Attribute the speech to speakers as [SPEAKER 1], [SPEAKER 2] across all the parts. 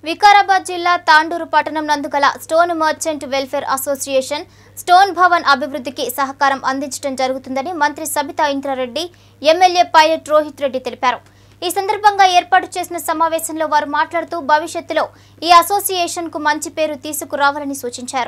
[SPEAKER 1] వికారాబాద్ జిల్లా తాండూరు పట్టణం నందుగల stone merchant welfare association stone Bhavan అభివృద్ధికి సహకారం అందించడం జరుగుతుందని మంత్రి సబితా ఇంద్రారెడ్డి ఎమ్మెల్యే పైలట్ రోహిత్ రెడ్డి తెలిపారు ఈ సందర్భంగా ఏర్పాటు చేసిన సమావేశంలో వారు మాట్లాడుతూ భవిష్యత్తులో ఈ అసోసియేషన్ కు మంచి పేరు తీసుకురావాలని సూచించారు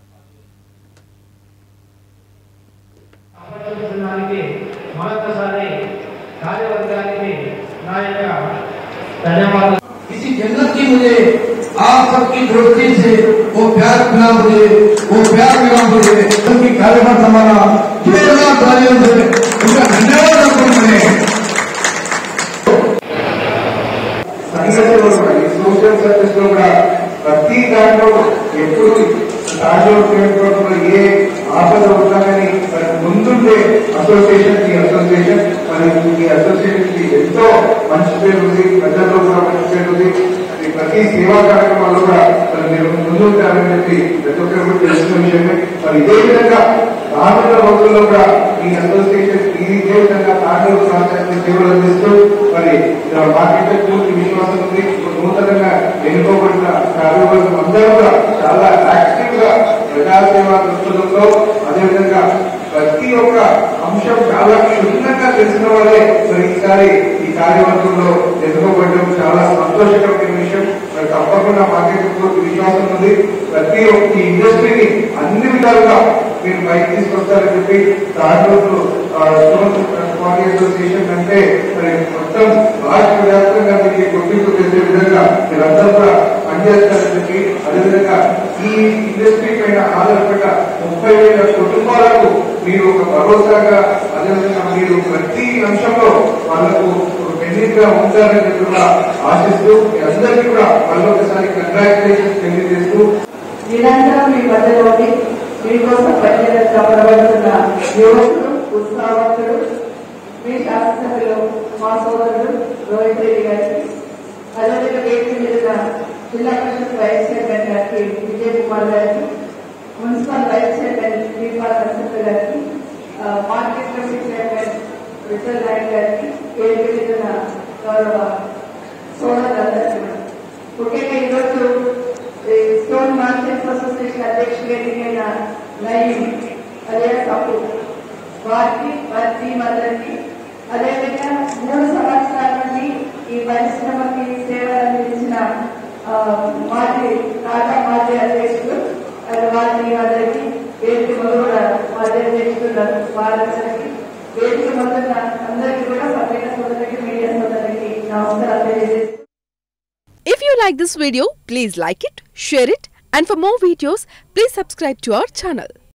[SPEAKER 2] ఆలోచించడానికి మరొకసారి కార్యవర్గానికి నా యొక్క ధన్యవాదాలు
[SPEAKER 3] इसी जन्नत की मुझे आप सबकी दृष्टि से वो प्यार मिला मुझे वो प्यार मिला मुझे उनकी कार्यक्रम हमारा जोरदार तालियों से उनका धन्यवाद अर्पण करें
[SPEAKER 4] సంఘటనలో కూడా, ఈ సోషల్ సర్వీస్ లో కూడా ప్రతి దాంట్లో ఎప్పుడు రాజోల్ పేరుకోవడంలో ఏ ఆపద ఉన్నా కానీ మరి ముందుండే అసోసియేషన్ ఈ అసోసియేషన్ మరి ఈ అసోసియేషన్ కి ఎంతో మంచి పేరు ఉంది ప్రజల్లో కూడా మంచి పేరు ఉంది మరి ప్రతి సేవా కార్యక్రమాల్లో కూడా మరి మీరు ముందుంటారని చెప్పి ప్రతి ఒక్కరు కూడా తెలిసిన విషయమే మరి ఇదే విధంగా రానున్న రోజుల్లో కూడా ఈ అసోసియేషన్ ఈ ఇదే విధంగా తాండూరు ప్రాంతానికి సేవలు అందిస్తూ మరి మాకైతే పూర్తి విశ్వాసం ఉంది ఇప్పుడు నూతనంగా ఎన్నుకోబడిన కార్యవర్గం అందరూ కూడా చాలా యాక్టివ్ గా ప్రజాసేవా దృక్పథంలో అదేవిధంగా ప్రతి ఒక్క అంశం చాలా క్షుణ్ణంగా తెలిసిన వాళ్ళే మరి ఈసారి ఈ కార్యవర్గంలో ఎన్నుకోబడడం చాలా సంతోషకరమైన విషయం మరి తప్పకుండా మాకైతే పూర్తి విశ్వాసం ఉంది ప్రతి ఒక్క ఈ ఇండస్ట్రీని అన్ని విధాలుగా మీరు బయట తీసుకొస్తారని చెప్పి తాండూరు స్టోన్ పార్టీ అసోసియేషన్ అంటే మరి మొత్తం రాష్ట్ర వ్యాప్తంగా మీకు గుర్తింపు చేసే విధంగా మీరందరూ కూడా పనిచేస్తారని చెప్పి అదేవిధంగా ఈ ఇండస్ట్రీ పైన ఆధారపడ్డ ముప్పై వేల కుటుంబాలకు మీరు ఒక భరోసాగా అదేవిధంగా మీరు ప్రతి అంశంలో వాళ్ళకు పెండింగ్ గా ఉంటారని చెప్పి కూడా ఆశిస్తూ మీ అందరికీ కూడా మళ్ళొకసారి కంగ్రాచులేషన్స్ తెలియజేస్తూ
[SPEAKER 5] నిరంతరం మీ మధ్యలోని మీకోసం పనిచేయడంగా ప్రవర్తున్న యువకుడు ఉత్సాహవంతుడు మీ శాసనసభ్యులు మా సోదరుడు రోహిత్ రెడ్డి గారికి అదేవిధంగా వేదిక మీద జిల్లా పరిషత్ వైస్ చైర్మన్ గారికి విజయ్ కుమార్ గారికి మున్సిపల్ వైస్ చైర్మన్ దీపాల నరసింహ గారికి ఆ, market committee chairman Vittal Naik గారికి వేదిక మీద గౌరవ సోదరులందరికీ కూడా. ముఖ్యంగా ఈరోజు ఈ స్టోన్ మార్కెట్స్ అసోసియేషన్ అధ్యక్షులు ఎన్నికైన నయీం అదే తప్పు వారికి వారి టీం అందరికీ అదేవిధంగా మూడు సంవత్సరాల నుండి ఈ పరిశ్రమకి సేవలు అందించిన ఆ, మాజీ టాటా మాజీ అధ్యక్షులు అది వారి టీం అందరికీ వేదిక ముందు కూడా మాజీ అధ్యక్షులు వారందరికీ వేదిక ముందు అందరికీ కూడా పత్రికా సోదరులకి మీడియా సోదరులకి నమస్కారం తెలియజేస్తున్నాను
[SPEAKER 6] If you like this video, please like it, share it, and for more videos, please subscribe to our channel.